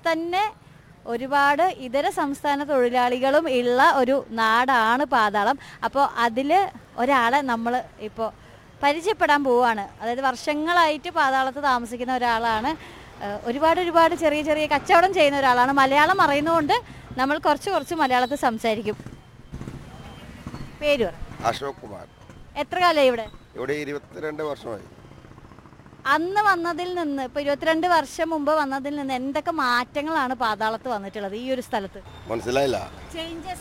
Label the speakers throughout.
Speaker 1: തന്നെ ഒരുപാട് ഇതര സംസ്ഥാന തൊഴിലാളികളും ഉള്ള ഒരു നാടാണ് പാതാളം അപ്പോൾ അതിൽ ഒരാളെ നമ്മൾ ഇപ്പോൾ പരിചയപ്പെടാൻ പോവുകയാണ് അതായത് വർഷങ്ങളായിട്ട് പാതാളത്ത് താമസിക്കുന്ന ഒരാളാണ് ഏഹ് ഒരുപാട് ഒരുപാട് ചെറിയ ചെറിയ കച്ചവടം ചെയ്യുന്ന ഒരാളാണ് മലയാളം അറിയുന്നതുകൊണ്ട് നമ്മൾ കുറച്ച് കുറച്ച് മലയാളത്തിൽ സംസാരിക്കും പേര് പറ
Speaker 2: അശോക് കുമാർ
Speaker 1: എത്ര കാലമായി ഇവിടെ
Speaker 2: ഇവിടെ ഇരുപത്തിരണ്ട് വർഷമായി
Speaker 1: അന്ന് വന്നതിൽ നിന്ന് ഇപ്പൊ ഇരുപത്തിരണ്ട് വർഷം മുമ്പ് വന്നതിൽ നിന്ന് എന്തൊക്കെ മാറ്റങ്ങളാണ് പാതാളത്ത് വന്നിട്ടുള്ളത് ഈ ഒരു സ്ഥലത്ത്
Speaker 2: മനസ്സിലായില്ല
Speaker 1: ചേഞ്ചസ്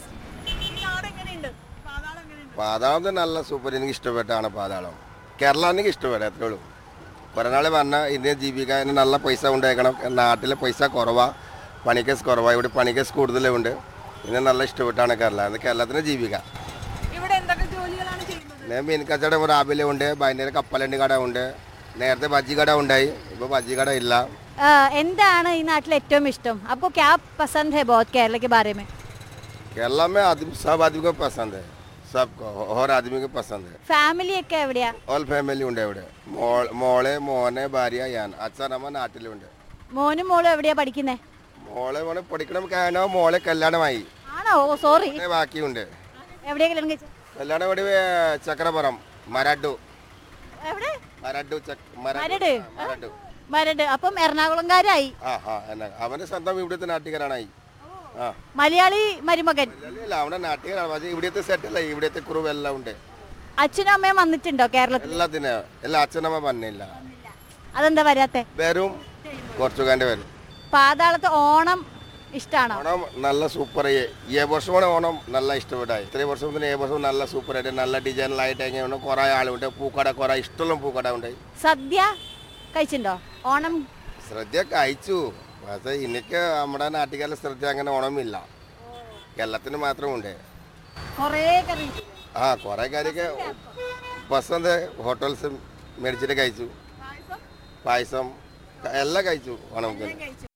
Speaker 2: പാതാളം നല്ല സൂപ്പർ എനിക്ക് ഇഷ്ടപ്പെട്ടാണ് പാതാളം കേരള എനിക്ക് ഇഷ്ടപ്പെട്ട അത്രേ ഉള്ളൂ കുറേ നാൾ പറഞ്ഞാൽ ഇന്ത്യൻ ജീവിക്കാൻ നല്ല പൈസ ഉണ്ടാക്കണം നാട്ടിലെ പൈസ കുറവാ പണിക്കേസ് കുറവാ ഇവിടെ പണിക്കേസ് കൂടുതലുണ്ട് ഇതിന് നല്ല ഇഷ്ടപ്പെട്ടാണ് കേരള അത് കേരളത്തിന് ജീവിക്കാം
Speaker 3: ഇവിടെ എന്തൊക്കെ ജോലികളാണ് ചെയ്യുന്നത്
Speaker 2: ഞാൻ മീൻ കച്ചവടം രാവിലെ ഉണ്ട് വൈകുന്നേരം കപ്പലണ്ടി കട ഉണ്ട് നേരത്തെ ബജ്ജി കട ഉണ്ടായി ഇപ്പോൾ ബജ്ജി കട ഇല്ല
Speaker 1: आ, എന്താണ് ഈ നാട്ടിൽ ഏറ്റവും ഇഷ്ടം आपको क्या पसंद है बहुत केरला के बारे में
Speaker 2: केरला में आदमी सब आदमी को पसंद है सबको हर आदमी को पसंद है
Speaker 1: ഫാമിലി ഒക്കെ എവിടെയാ
Speaker 2: ഓൾ ഫാമിലി ഉണ്ട് ഇവിടെ മോൾ മോളെ മോനെ ഭാര്യ ഞാൻ അച്ഛൻ അമ്മ നാട്ടിലുണ്ട്
Speaker 1: മോനും മോളും എവിടെയാ പഠിക്കുന്നേ
Speaker 2: മോളെ മോനെ പഠിക്കണം കാരണം മോളെ കല്യാണമായി
Speaker 1: ആണോ ഓ സോറി
Speaker 2: പിന്നെ ബാക്കിയുണ്ട്
Speaker 1: എവിടെയാ കല്യാണം കഴിച്ചത്
Speaker 2: കല്യാണം ഇവിടെ ചക്രപുരം മരഡു
Speaker 1: എവിടെ
Speaker 2: മരഡു ചക്-
Speaker 1: മരട്?
Speaker 2: മരഡു ആ, മരഡു
Speaker 1: മരട് അപ്പം എറണാകുളംകാരായി
Speaker 2: ആ ആ എന്നാ അവന്റെ സ്വന്തം ഇവിടുത്തെ നാട്ടുകാരാണായി ആ
Speaker 1: മലയാളി മരുമകൻ
Speaker 2: ഇല്ല, ഇല്ല അവന്റെ നാട്ടുകാരാണ് പക്ഷേ ഇവിടുത്തെ സെറ്റല്ല ഇവിടുത്തെ കുറുവ് എല്ലാം ഉണ്ട്
Speaker 1: അച്ഛനും അമ്മയും വന്നിട്ടുണ്ടോ കേരളത്തിൽ
Speaker 2: എല്ലാത്തിനും എല്ലാ അച്ഛനമ്മ പറഞ്ഞില്ല
Speaker 1: അതെന്താ വരാത്തെ
Speaker 2: വരും കുറച്ചു കണ്ട് വരും
Speaker 1: പാതാളത്ത് ഓണം ഇഷ്ടാണോ
Speaker 2: ഓണം നല്ല സൂപ്പർ ഈ വർഷമാണ് ഓണം നല്ല ഇഷ്ടപ്പെട്ടായി ഇത്രയും വർഷം മുതൽ ഈ വർഷം നല്ല സൂപ്പർ ആയിട്ട് നല്ല ഡിസൈനിലായിട്ട് എങ്ങനെയാണ് കുറേ ആളുണ്ട് പൂക്കട കുറേ ഇഷ്ടമുള്ള പൂക്കട ഉണ്ട്
Speaker 1: സദ്യ കഴിച്ചിട്ടുണ്ടോ ഓണം
Speaker 2: ശ്രദ്ധ കഴിച്ചു പക്ഷേ എനിക്ക് നമ്മുടെ നാട്ടുകാരുടെ ശ്രദ്ധ അങ്ങനെ ഓണമില്ല കേരളത്തിന് മാത്രമുണ്ട്
Speaker 1: കുറേ കറി
Speaker 2: ആ കുറേ കാര്യമൊക്കെ പസന്ത് ഹോട്ടൽസ് മേടിച്ചിട്ട് കഴിച്ചു പായസം എല്ലാം കഴിച്ചു ഓണത്തിന്